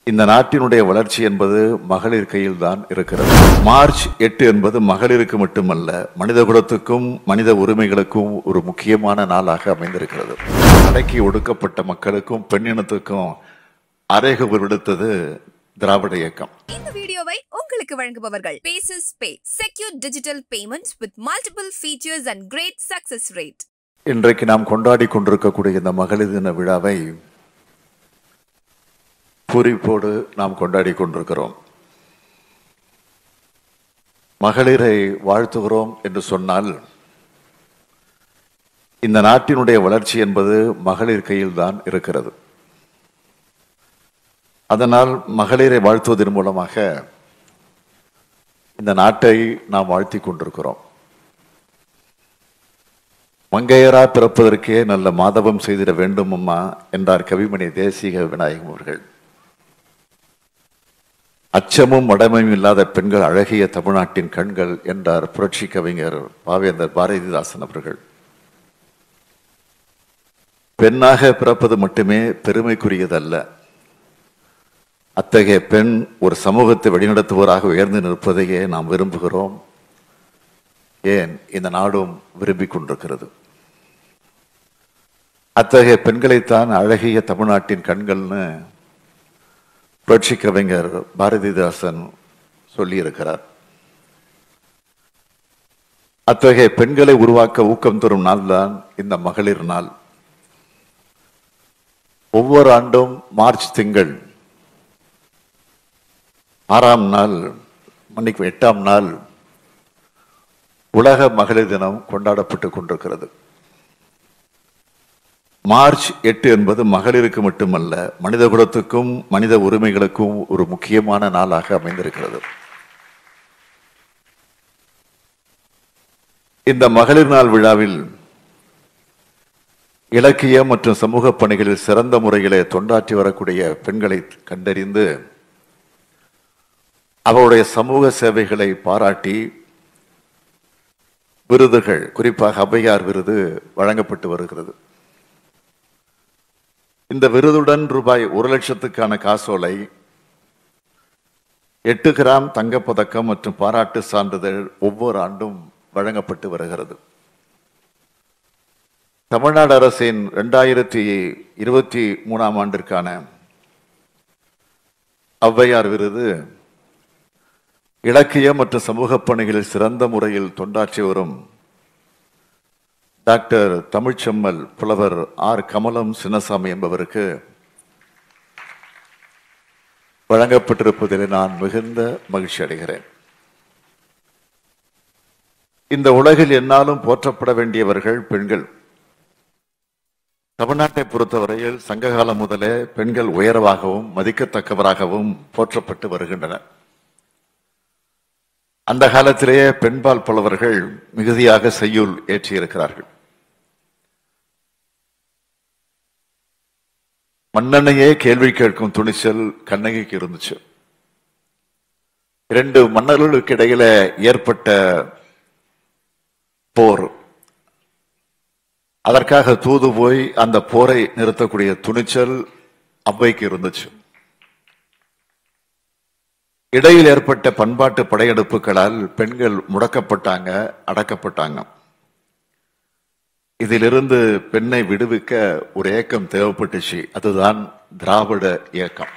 இந்த நாட்டினுடைய வளர்ச்சி என்பது மகளிர் கையில் தான் இருக்கிறது மார்ச் எட்டு என்பது மகளிருக்கு மட்டுமல்ல மனித குலத்துக்கும் மனித உரிமைகளுக்கும் ஒரு முக்கியமான நாளாக அமைந்திருக்கிறது அடக்கி ஒடுக்கப்பட்ட மக்களுக்கும் பெண்ணினத்துக்கும் அறைகுவர் விடுத்தது திராவிட இயக்கம் இந்த வீடியோவை உங்களுக்கு வழங்குபவர்கள் பேசஸ் பே secure digital payment with multiple features and great success rate இன்றைக்கு நாம் கொண்டாடி கொண்டிருக்கக்கூடிய இந்த மகளிர் தின விழாவை பூரிப்போடு நாம் கொண்டாடி கொண்டிருக்கிறோம் மகளிரை வாழ்த்துகிறோம் என்று சொன்னால் இந்த நாட்டினுடைய வளர்ச்சி என்பது மகளிர் கையில் தான் இருக்கிறது அதனால் மகளிரை வாழ்த்துவதன் மூலமாக இந்த நாட்டை நாம் வாழ்த்தி கொண்டிருக்கிறோம் மங்கையரா பிறப்பதற்கே நல்ல மாதவம் செய்திட வேண்டும் அம்மா என்றார் கவிமணி தேசிக விநாயகம் அவர்கள் அச்சமும் மடமையும் இல்லாத பெண்கள் அழகிய தமிழ்நாட்டின் கண்கள் என்றார் புரட்சி கவிஞர் பாவேந்தர் பாரதிதாசன் அவர்கள் பெண்ணாக பிறப்பது மட்டுமே பெருமைக்குரியதல்ல அத்தகைய பெண் ஒரு சமூகத்தை வழிநடத்துவோராக உயர்ந்து நிற்பதையே நாம் விரும்புகிறோம் ஏன் இந்த நாடும் விரும்பிக் கொண்டிருக்கிறது அத்தகைய பெண்களைத்தான் அழகிய தமிழ்நாட்டின் கண்கள்னு புரட்சி கவிஞர் பாரதிதாசன் சொல்லியிருக்கிறார் அத்தகைய பெண்களை உருவாக்க ஊக்கம் தரும் நாள் தான் இந்த மகளிர் நாள் ஒவ்வொரு ஆண்டும் மார்ச் திங்கள் ஆறாம் நாள் மன்னிக்கு எட்டாம் நாள் உலக மகளிர் தினம் கொண்டாடப்பட்டு கொண்டிருக்கிறது மார்ச் எட்டு என்பது மகளிருக்கு மட்டுமல்ல மனித குலத்துக்கும் மனித உரிமைகளுக்கும் ஒரு முக்கியமான நாளாக அமைந்திருக்கிறது இந்த மகளிர் நாள் விழாவில் இலக்கிய மற்றும் சமூக பணிகளில் சிறந்த முறையிலே தொண்டாற்றி வரக்கூடிய பெண்களை கண்டறிந்து அவருடைய சமூக சேவைகளை பாராட்டி விருதுகள் குறிப்பாக அபையார் விருது வழங்கப்பட்டு வருகிறது இந்த விருதுடன் ரூபாய் ஒரு லட்சத்துக்கான காசோலை எட்டு கிராம் தங்கப்பதக்கம் மற்றும் பாராட்டு சான்றிதழ் ஒவ்வொரு ஆண்டும் வழங்கப்பட்டு வருகிறது தமிழ்நாடு அரசின் இரண்டாயிரத்தி இருபத்தி மூணாம் ஆண்டிற்கான ஔவையார் விருது இலக்கிய மற்றும் சமூக பணிகளில் சிறந்த முறையில் தொண்டாற்றி வரும் டாக்டர் தமிழ்ச்செம்மல் புலவர் ஆர் கமலம் சின்னசாமி என்பவருக்கு வழங்கப்பட்டிருப்பதில் நான் மிகுந்த மகிழ்ச்சி அடைகிறேன் இந்த உலகில் என்னாலும் போற்றப்பட வேண்டியவர்கள் பெண்கள் தமிழ்நாட்டை பொறுத்தவரையில் சங்ககாலம் முதலே பெண்கள் உயர்வாகவும் மதிக்கத்தக்கவராகவும் போற்றப்பட்டு வருகின்றனர் அந்த காலத்திலேயே பெண்பால் புலவர்கள் மிகுதியாக செய்யுள் ஏற்றியிருக்கிறார்கள் மன்னனையே கேள்வி கேட்கும் துணிச்சல் கண்ணகிக்கு இருந்துச்சு இரண்டு மன்னர்களுக்கு இடையில ஏற்பட்ட போர் அதற்காக தூது போய் அந்த போரை நிறுத்தக்கூடிய துணிச்சல் அவ்வைக்கு இருந்துச்சு இடையில் ஏற்பட்ட பண்பாட்டு படையெடுப்புகளால் பெண்கள் முடக்கப்பட்டாங்க அடக்கப்பட்டாங்க இதிலிருந்து பெண்ணை விடுவிக்க ஒரு ஏக்கம் தேவைப்பட்டுச்சு அதுதான் திராவிட இயக்கம்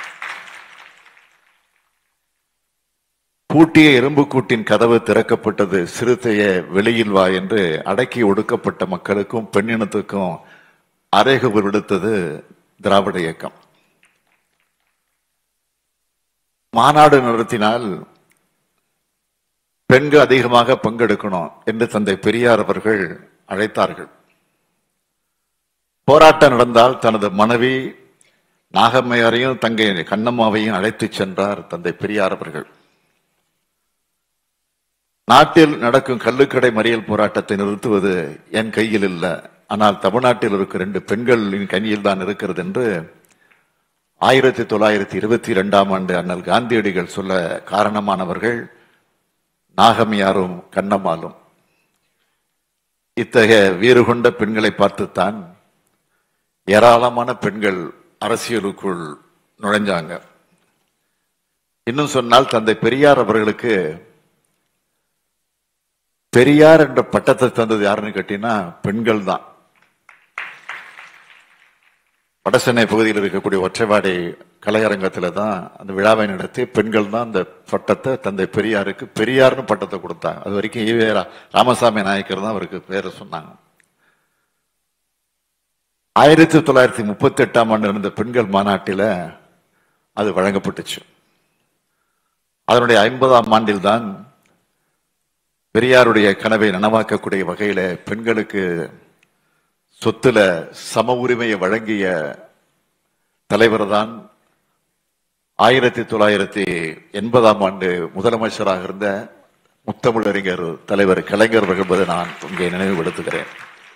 பூட்டிய எறும்புக்கூட்டின் கதவு திறக்கப்பட்டது சிறுத்தைய வெளியில் வா என்று அடக்கி ஒடுக்கப்பட்ட மக்களுக்கும் பெண்ணினத்துக்கும் அறைகுவர் விடுத்தது திராவிட இயக்கம் மாநாடு நடத்தினால் பெண்கள் அதிகமாக பங்கெடுக்கணும் என்று தந்தை பெரியார் அவர்கள் அழைத்தார்கள் போராட்டம் நடந்தால் தனது மனைவி நாகம்மையாரையும் தங்கை கண்ணம்மாவையும் அழைத்துச் சென்றார் தந்தை பெரியார் அவர்கள் நாட்டில் நடக்கும் கள்ளுக்கடை மறியல் போராட்டத்தை நிறுத்துவது என் கையில் இல்லை ஆனால் தமிழ்நாட்டில் இருக்கும் ரெண்டு பெண்களின் கையில் தான் இருக்கிறது என்று ஆயிரத்தி தொள்ளாயிரத்தி இருபத்தி இரண்டாம் ஆண்டு அண்ணல் காந்தியடிகள் சொல்ல காரணமானவர்கள் நாகமியாரும் கண்ணம்மாளும் இத்தகைய வீறு கொண்ட பெண்களை பார்த்துத்தான் ஏராளமான பெண்கள் அரசியலுக்குள் நுழைஞ்சாங்க இன்னும் சொன்னால் தந்தை பெரியார் அவர்களுக்கு பெரியார் என்ற பட்டத்தை தந்தது யாருன்னு கேட்டீங்கன்னா பெண்கள் தான் வடசென்னை பகுதியில் இருக்கக்கூடிய ஒற்றைவாடை கலையரங்கத்துல தான் அந்த விழாவை நடத்தி பெண்கள் தான் அந்த பட்டத்தை தந்தை பெரியாருக்கு பெரியார்னு பட்டத்தை கொடுத்தாங்க அது வரைக்கும் ஈவே ரா- ராமசாமி நாயக்கர் தான் அவருக்கு பேரை சொன்னாங்க ஆயிரத்தி தொள்ளாயிரத்தி முப்பத்தி எட்டாம் ஆண்டு நடந்த பெண்கள் மாநாட்டில அது வழங்கப்பட்டுச்சு அதனுடைய ஐம்பதாம் ஆண்டில் தான் பெரியாருடைய கனவை நனவாக்கக்கூடிய வகையில பெண்களுக்கு சொத்துல சம உரிமையை வழங்கிய தலைவர் தான் ஆயிரத்தி தொள்ளாயிரத்தி எண்பதாம் ஆண்டு முதலமைச்சராக இருந்த முத்தமிழறிஞர் தலைவர் கலைஞர் அவர்கள் என்பதை நான் இங்கே நினைவுபடுத்துகிறேன்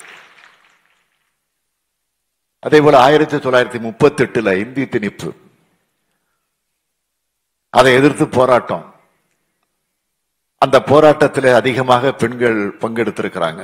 அதே போல ஆயிரத்தி தொள்ளாயிரத்தி முப்பத்தி எட்டுல இந்தி திணிப்பு அதை எதிர்த்து போராட்டம் அந்த போராட்டத்தில் அதிகமாக பெண்கள் பங்கெடுத்திருக்கிறாங்க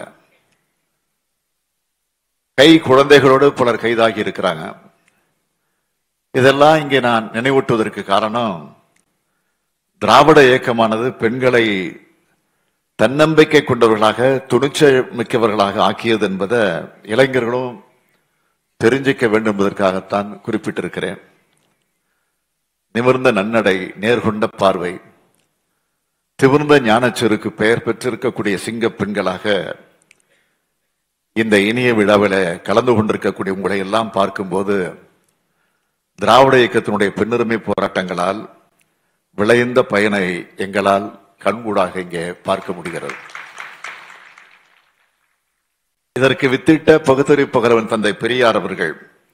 கை குழந்தைகளோடு பலர் கைதாகி இருக்கிறாங்க இதெல்லாம் இங்கே நான் நினைவூட்டுவதற்கு காரணம் திராவிட இயக்கமானது பெண்களை தன்னம்பிக்கை கொண்டவர்களாக துணிச்சல் மிக்கவர்களாக ஆக்கியது என்பதை இளைஞர்களும் தெரிஞ்சிக்க வேண்டும் என்பதற்காகத்தான் குறிப்பிட்டிருக்கிறேன் நிமிர்ந்த நன்னடை நேர்கொண்ட பார்வை திமிர்ந்த ஞானச்சருக்கு பெயர் பெற்றிருக்கக்கூடிய சிங்க பெண்களாக இந்த இனிய விழாவில கலந்து கொண்டிருக்கக்கூடிய உங்களை எல்லாம் பார்க்கும்போது திராவிட இயக்கத்தினுடைய பெண்ணுரிமை போராட்டங்களால் விளைந்த பயனை எங்களால் கண்கூடாக இங்கே பார்க்க முடிகிறது இதற்கு வித்திட்ட பகுத்தறிவு பகலவன் தந்தை பெரியார் அவர்கள்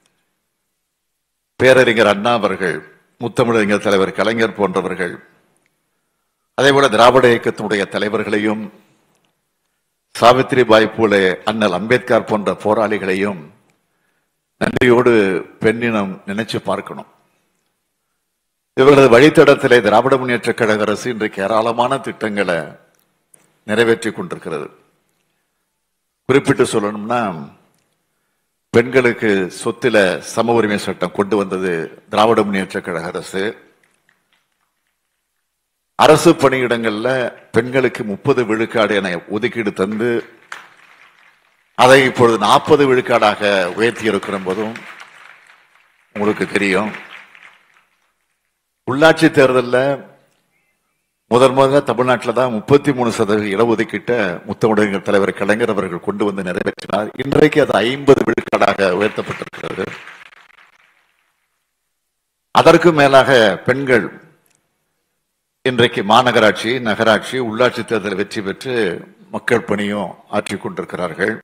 பேரறிஞர் அண்ணா அவர்கள் முத்தமிழறிஞர் தலைவர் கலைஞர் போன்றவர்கள் அதேபோல திராவிட இயக்கத்தினுடைய தலைவர்களையும் சாவித்திரிபாய் பூலே அண்ணல் அம்பேத்கர் போன்ற போராளிகளையும் நன்றியோடு பெண்ணினம் நினைச்சு பார்க்கணும் இவர்களது வழித்தடத்திலே திராவிட முன்னேற்ற கழக அரசு இன்றைக்கு ஏராளமான திட்டங்களை நிறைவேற்றி கொண்டிருக்கிறது குறிப்பிட்டு சொல்லணும்னா பெண்களுக்கு சொத்தில சம உரிமை சட்டம் கொண்டு வந்தது திராவிட முன்னேற்ற கழக அரசு அரசு பணியிடங்கள்ல பெண்களுக்கு முப்பது விழுக்காடு என ஒதுக்கீடு தந்து அதை இப்பொழுது நாற்பது விழுக்காடாக உயர்த்தி இருக்கிற போதும் உங்களுக்கு தெரியும் உள்ளாட்சி தேர்தலில் முதல் முதல்ல தமிழ்நாட்டில் தான் முப்பத்தி மூணு சதவீத இடஒதுக்கீட்டை முத்தமிழர் தலைவர் கலைஞர் அவர்கள் கொண்டு வந்து நிறைவேற்றினார் இன்றைக்கு அது ஐம்பது விழுக்காடாக உயர்த்தப்பட்டிருக்கிறது அதற்கு மேலாக பெண்கள் இன்றைக்கு மாநகராட்சி நகராட்சி உள்ளாட்சி தேர்தல் வெற்றி பெற்று மக்கள் பணியும் ஆற்றிக் கொண்டிருக்கிறார்கள்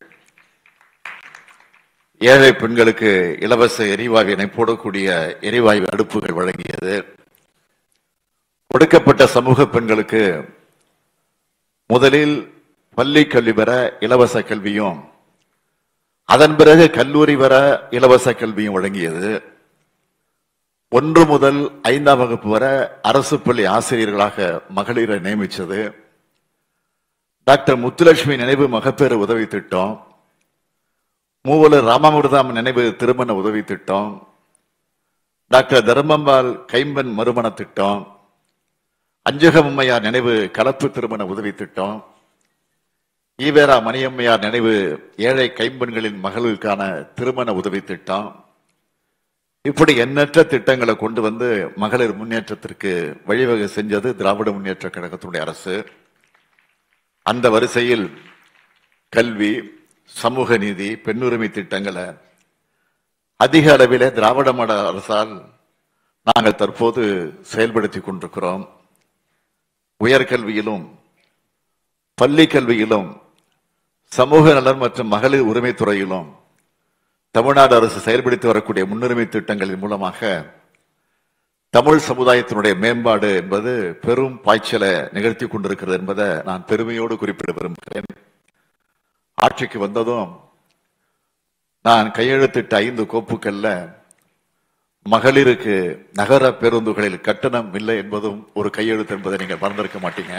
ஏழை பெண்களுக்கு இலவச எரிவாயு இணைப்போடக்கூடிய எரிவாயு அடுப்புகள் வழங்கியது ஒடுக்கப்பட்ட சமூக பெண்களுக்கு முதலில் பள்ளி கல்வி பெற இலவச கல்வியும் அதன் பிறகு கல்லூரி வர இலவச கல்வியும் வழங்கியது ஒன்று முதல் ஐந்தாம் வகுப்பு வரை அரசு பள்ளி ஆசிரியர்களாக மகளிரை நியமிச்சது டாக்டர் முத்துலட்சுமி நினைவு மகப்பேறு உதவி திட்டம் மூவலர் ராமாமிர்தாம் நினைவு திருமண உதவி திட்டம் டாக்டர் தர்மம்பால் கைம்பன் மறுமண திட்டம் அஞ்சகம்மையார் நினைவு கலப்பு திருமண உதவி திட்டம் ஈவேரா மணியம்மையார் நினைவு ஏழை கைம்பெண்களின் மகளுக்கான திருமண உதவி திட்டம் இப்படி எண்ணற்ற திட்டங்களை கொண்டு வந்து மகளிர் முன்னேற்றத்திற்கு வழிவகை செஞ்சது திராவிட முன்னேற்ற கழகத்தினுடைய அரசு அந்த வரிசையில் கல்வி சமூக நீதி பெண்ணுரிமை திட்டங்களை அதிக அளவிலே திராவிட மாடல் அரசால் நாங்கள் தற்போது செயல்படுத்திக் கொண்டிருக்கிறோம் உயர்கல்வியிலும் பள்ளி கல்வியிலும் சமூக நலன் மற்றும் மகளிர் உரிமை துறையிலும் தமிழ்நாடு அரசு செயல்படுத்தி வரக்கூடிய முன்னுரிமை திட்டங்களின் மூலமாக தமிழ் சமுதாயத்தினுடைய மேம்பாடு என்பது பெரும் பாய்ச்சலை நிகழ்த்தி கொண்டிருக்கிறது என்பதை நான் பெருமையோடு குறிப்பிட விரும்புகிறேன் ஆட்சிக்கு வந்ததும் நான் கையெழுத்திட்ட ஐந்து கோப்புக்கள்ல மகளிருக்கு நகர பேருந்துகளில் கட்டணம் இல்லை என்பதும் ஒரு கையெழுத்து என்பதை நீங்கள் மறந்திருக்க மாட்டீங்க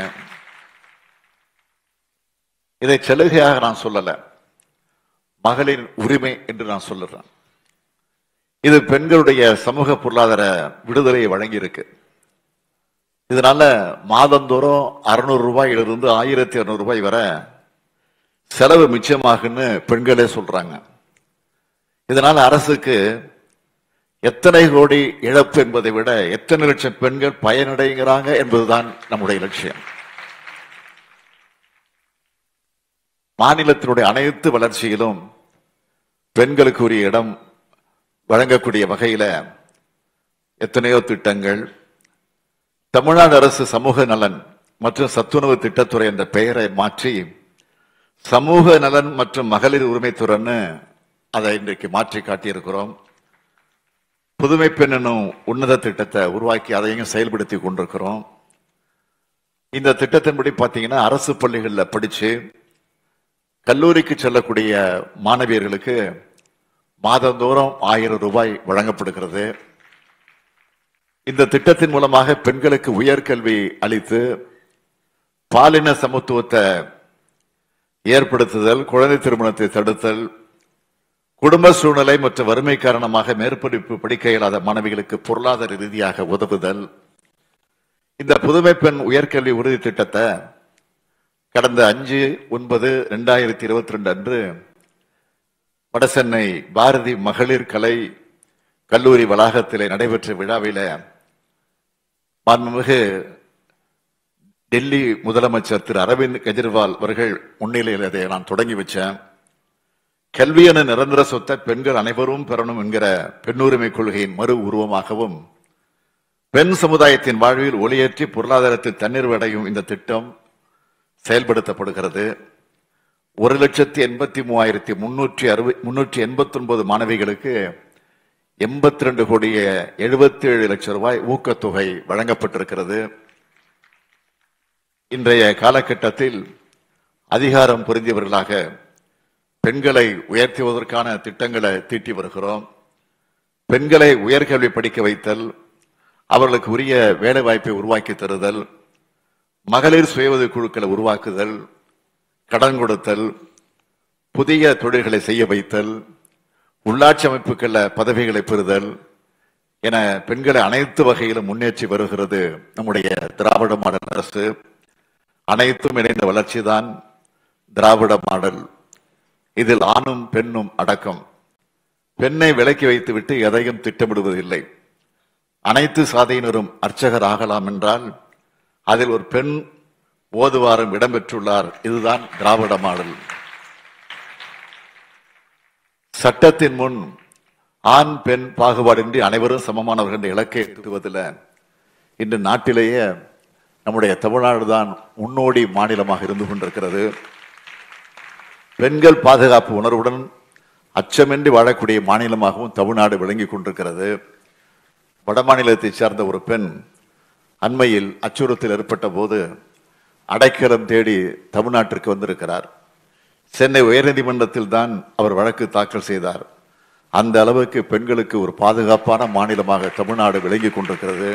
இதை சலுகையாக நான் சொல்லல மகளிர் உரிமை என்று நான் சொல்லுறேன் இது பெண்களுடைய சமூக பொருளாதார விடுதலையை வழங்கி இருக்கு இதனால மாதந்தோறும் அறுநூறு ரூபாயிலிருந்து ஆயிரத்தி இருநூறு ரூபாய் வரை செலவு மிச்சமாகுன்னு பெண்களே சொல்றாங்க இதனால அரசுக்கு எத்தனை கோடி இழப்பு என்பதை விட எத்தனை லட்சம் பெண்கள் பயனடைகிறாங்க என்பதுதான் நம்முடைய லட்சியம் மாநிலத்தினுடைய அனைத்து வளர்ச்சியிலும் பெண்களுக்கு உரிய இடம் வழங்கக்கூடிய வகையில எத்தனையோ திட்டங்கள் தமிழ்நாடு அரசு சமூக நலன் மற்றும் சத்துணவு திட்டத்துறை என்ற பெயரை மாற்றி சமூக நலன் மற்றும் மகளிர் உரிமைத்துறைன்னு அதை இன்றைக்கு மாற்றி காட்டியிருக்கிறோம் புதுமை பெண் என்னும் உன்னத திட்டத்தை உருவாக்கி அதையும் செயல்படுத்தி கொண்டிருக்கிறோம் இந்த திட்டத்தின்படி பார்த்தீங்கன்னா அரசு பள்ளிகளில் படிச்சு கல்லூரிக்கு செல்லக்கூடிய மாணவியர்களுக்கு மாதந்தோறும் ஆயிரம் ரூபாய் வழங்கப்படுகிறது இந்த திட்டத்தின் மூலமாக பெண்களுக்கு உயர்கல்வி அளித்து பாலின சமத்துவத்தை ஏற்படுத்துதல் குழந்தை திருமணத்தை தடுத்தல் குடும்ப சூழ்நிலை மற்றும் வறுமை காரணமாக மேற்படிப்பு படிக்க இயலாத மாணவிகளுக்கு பொருளாதார ரீதியாக உதவுதல் இந்த புதுமை பெண் உயர்கல்வி உறுதி திட்டத்தை கடந்த அஞ்சு ஒன்பது ரெண்டாயிரத்தி இருபத்தி ரெண்டு அன்று வடசென்னை பாரதி மகளிர் கலை கல்லூரி வளாகத்திலே நடைபெற்ற விழாவில மாண்புமிகு டெல்லி முதலமைச்சர் திரு அரவிந்த் கெஜ்ரிவால் அவர்கள் முன்னிலையில் அதை நான் தொடங்கி வச்சேன் கல்வி என நிரந்தர சொத்தை பெண்கள் அனைவரும் பெறணும் என்கிற பெண்ணுரிமை கொள்கையின் மறு உருவமாகவும் பெண் சமுதாயத்தின் வாழ்வில் ஒளியேற்றி பொருளாதாரத்தில் தண்ணீர் அடையும் இந்த திட்டம் செயல்படுத்தப்படுகிறது ஒரு லட்சத்தி எண்பத்தி மூவாயிரத்தி முன்னூற்றி அறுபது முன்னூற்றி எண்பத்தி ஒன்பது மாணவிகளுக்கு எண்பத்தி ரெண்டு கோடிய எழுபத்தி ஏழு லட்சம் ரூபாய் ஊக்கத்தொகை வழங்கப்பட்டிருக்கிறது இன்றைய காலகட்டத்தில் அதிகாரம் பொருந்தியவர்களாக பெண்களை உயர்த்துவதற்கான திட்டங்களை தீட்டி வருகிறோம் பெண்களை உயர்கல்வி படிக்க வைத்தல் அவர்களுக்கு உரிய வேலை வாய்ப்பை உருவாக்கி தருதல் மகளிர் சுய உதவிக் குழுக்களை உருவாக்குதல் கடன் கொடுத்தல் புதிய தொழில்களை செய்ய வைத்தல் உள்ளாட்சி அமைப்புகளில் பதவிகளை பெறுதல் என பெண்களை அனைத்து வகையிலும் முன்னேற்றி வருகிறது நம்முடைய திராவிட மாடல் அரசு அனைத்தும் இணைந்த வளர்ச்சிதான் திராவிட மாடல் இதில் ஆணும் பெண்ணும் அடக்கம் பெண்ணை விலக்கி வைத்துவிட்டு எதையும் திட்டமிடுவதில்லை அனைத்து சாதியினரும் அர்ச்சகர் ஆகலாம் என்றால் அதில் ஒரு பெண் ஓதுவாரம் இடம்பெற்றுள்ளார் இதுதான் திராவிட மாடல் சட்டத்தின் முன் ஆண் பெண் பாகுபாடின்றி அனைவரும் சமமானவர்கள் என்ற இலக்கை எட்டுவதில் இன்று நாட்டிலேயே நம்முடைய தமிழ்நாடு தான் முன்னோடி மாநிலமாக இருந்து கொண்டிருக்கிறது பெண்கள் பாதுகாப்பு உணர்வுடன் அச்சமின்றி வாழக்கூடிய மாநிலமாகவும் தமிழ்நாடு விளங்கி கொண்டிருக்கிறது வட மாநிலத்தைச் சேர்ந்த ஒரு பெண் அண்மையில் அச்சுறுத்தல் ஏற்பட்ட போது அடைக்கலம் தேடி தமிழ்நாட்டிற்கு வந்திருக்கிறார் சென்னை உயர்நீதிமன்றத்தில் தான் அவர் வழக்கு தாக்கல் செய்தார் அந்த அளவுக்கு பெண்களுக்கு ஒரு பாதுகாப்பான மாநிலமாக தமிழ்நாடு விளங்கி கொண்டிருக்கிறது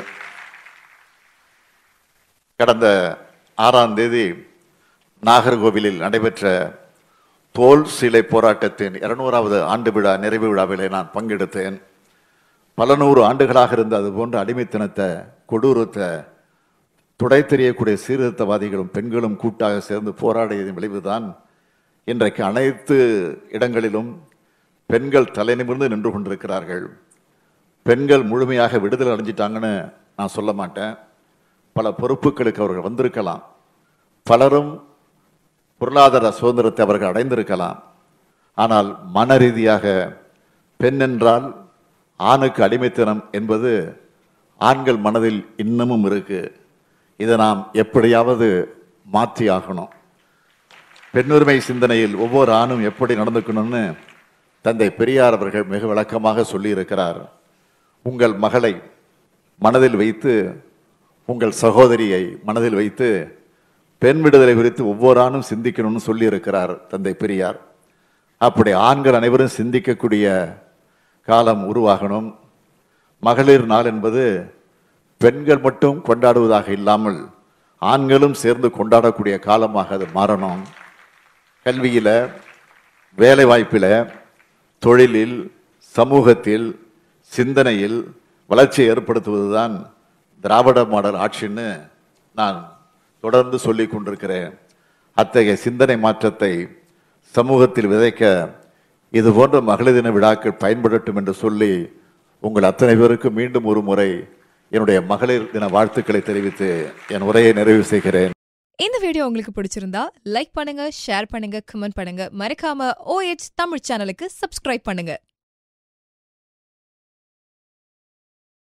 கடந்த ஆறாம் தேதி நாகர்கோவிலில் நடைபெற்ற தோல் சிலை போராட்டத்தின் இருநூறாவது ஆண்டு விழா நிறைவு விழாவிலே நான் பங்கெடுத்தேன் பல நூறு ஆண்டுகளாக இருந்த அது போன்ற அடிமைத்தனத்தை கொடூரத்தை துடை தெரியக்கூடிய சீர்திருத்தவாதிகளும் பெண்களும் கூட்டாக சேர்ந்து போராடியதன் விளைவுதான் இன்றைக்கு அனைத்து இடங்களிலும் பெண்கள் தலைநிமிர்ந்து நின்று கொண்டிருக்கிறார்கள் பெண்கள் முழுமையாக விடுதலை அடைஞ்சிட்டாங்கன்னு நான் சொல்ல மாட்டேன் பல பொறுப்புகளுக்கு அவர்கள் வந்திருக்கலாம் பலரும் பொருளாதார சுதந்திரத்தை அவர்கள் அடைந்திருக்கலாம் ஆனால் மன ரீதியாக பெண் என்றால் ஆணுக்கு அடிமைத்தனம் என்பது ஆண்கள் மனதில் இன்னமும் இருக்கு இதை நாம் எப்படியாவது மாற்றி ஆகணும் பெண்ணுரிமை சிந்தனையில் ஒவ்வொரு ஆணும் எப்படி நடந்துக்கணும்னு தந்தை பெரியார் அவர்கள் மிக விளக்கமாக சொல்லியிருக்கிறார் உங்கள் மகளை மனதில் வைத்து உங்கள் சகோதரியை மனதில் வைத்து பெண் விடுதலை குறித்து ஒவ்வொரு ஆணும் சிந்திக்கணும்னு சொல்லியிருக்கிறார் தந்தை பெரியார் அப்படி ஆண்கள் அனைவரும் சிந்திக்கக்கூடிய காலம் உருவாகணும் மகளிர் நாள் என்பது பெண்கள் மட்டும் கொண்டாடுவதாக இல்லாமல் ஆண்களும் சேர்ந்து கொண்டாடக்கூடிய காலமாக அது மாறணும் கல்வியில வேலை வாய்ப்பில தொழிலில் சமூகத்தில் சிந்தனையில் வளர்ச்சியை ஏற்படுத்துவதுதான் திராவிட மாடல் ஆட்சின்னு நான் தொடர்ந்து சொல்லிக் கொண்டிருக்கிறேன் அத்தகைய சிந்தனை மாற்றத்தை சமூகத்தில் விதைக்க இது போன்ற மகளிர் தின விழாக்கள் பயன்படட்டும் என்று சொல்லி உங்கள் அத்தனை பேருக்கும் மீண்டும் ஒரு முறை என்னுடைய மகளிர் தின வாழ்த்துக்களை தெரிவித்து என் உரையை நிறைவு செய்கிறேன் இந்த வீடியோ உங்களுக்கு பிடிச்சிருந்தா லைக் பண்ணுங்க ஷேர் பண்ணுங்க கமெண்ட் பண்ணுங்க மறக்காம OH தமிழ் சேனலுக்கு சப்ஸ்கிரைப் பண்ணுங்க